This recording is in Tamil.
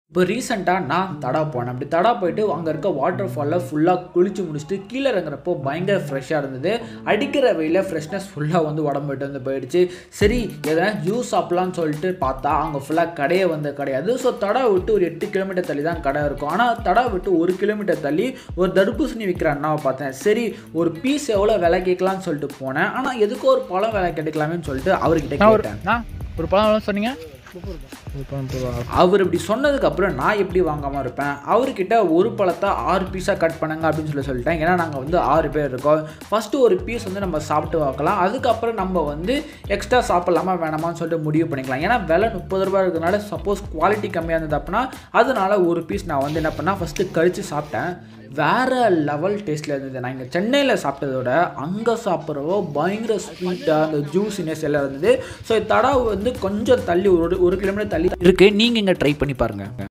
இப்போ ரீசெண்டாக நான் தடா போனேன் அப்படி தடா போயிட்டு அங்கே இருக்க வாட்டர் ஃபாலில் ஃபுல்லாக குளிச்சு முடிச்சுட்டு கீழே இறங்குறப்போ பயங்கர ஃப்ரெஷ்ஷாக இருந்தது அடிக்கிற வெயில ஃப்ரெஷ்னஸ் ஃபுல்லாக வந்து உடம்பு விட்டு வந்து போயிடுச்சு சரி எதனா ஜூஸ் சாப்பிட்லான்னு சொல்லிட்டு பார்த்தா அங்கே ஃபுல்லாக கடையே வந்து கிடையாது ஸோ தடா விட்டு ஒரு எட்டு கிலோமீட்டர் தள்ளி தான் கடை இருக்கும் ஆனால் தடா விட்டு ஒரு கிலோமீட்டர் தள்ளி ஒரு தடுப்பூசணி விற்கிற அண்ணாவை பார்த்தேன் சரி ஒரு பீஸ் எவ்வளோ விலை கேட்கலான்னு சொல்லிட்டு போனேன் ஆனால் எதுக்கோ ஒரு பழம் விலை கிடைக்கலாமேன்னு சொல்லிட்டு அவர்கிட்ட நான் ஒரு கேட்டேன் நான் ஒரு பழம் எவ்வளோ சொன்னீங்க ஒரு பழம் முப்பது ரூபா. அவர் இப்படி சொன்னதுக்கு அப்புறம் நான் எப்படி வாங்காமல் இருப்பேன் அவர்கிட்ட ஒரு பழத்தை ஆறு பீஸாக கட் பண்ணுங்க அப்படின்னு சொல்லி சொல்லிட்டேன் ஏன்னா நாங்கள் வந்து ஆறு பேர் இருக்கோம் ஃபஸ்ட்டு ஒரு பீஸ் வந்து நம்ம சாப்பிட்டு பார்க்கலாம் அதுக்கப்புறம் நம்ம வந்து எக்ஸ்ட்ரா சாப்பிட்லாமா வேணாமான்னு சொல்லிட்டு முடிவு பண்ணிக்கலாம் ஏன்னா விலை முப்பது ரூபாய் இருக்கிறதுனால சப்போஸ் குவாலிட்டி கம்மியாக இருந்தது அப்படின்னா அதனால ஒரு பீஸ் நான் வந்து என்ன பண்ணால் ஃபஸ்ட்டு கழித்து சாப்பிட்டேன் வேறு லெவல் டேஸ்ட்டில் இருந்தது நான் இங்கே சென்னையில் சாப்பிட்டதோட அங்கே சாப்பிட்றவோ பயங்கர ஸ்வீட்டாக அந்த ஜூஸினஸ் எல்லாம் இருந்தது ஸோ தடா வந்து கொஞ்சம் தள்ளி ஒரு ஒரு கிலோமீட்டர் தள்ளி இருக்குது நீங்கள் இங்கே ட்ரை பண்ணி பாருங்கள்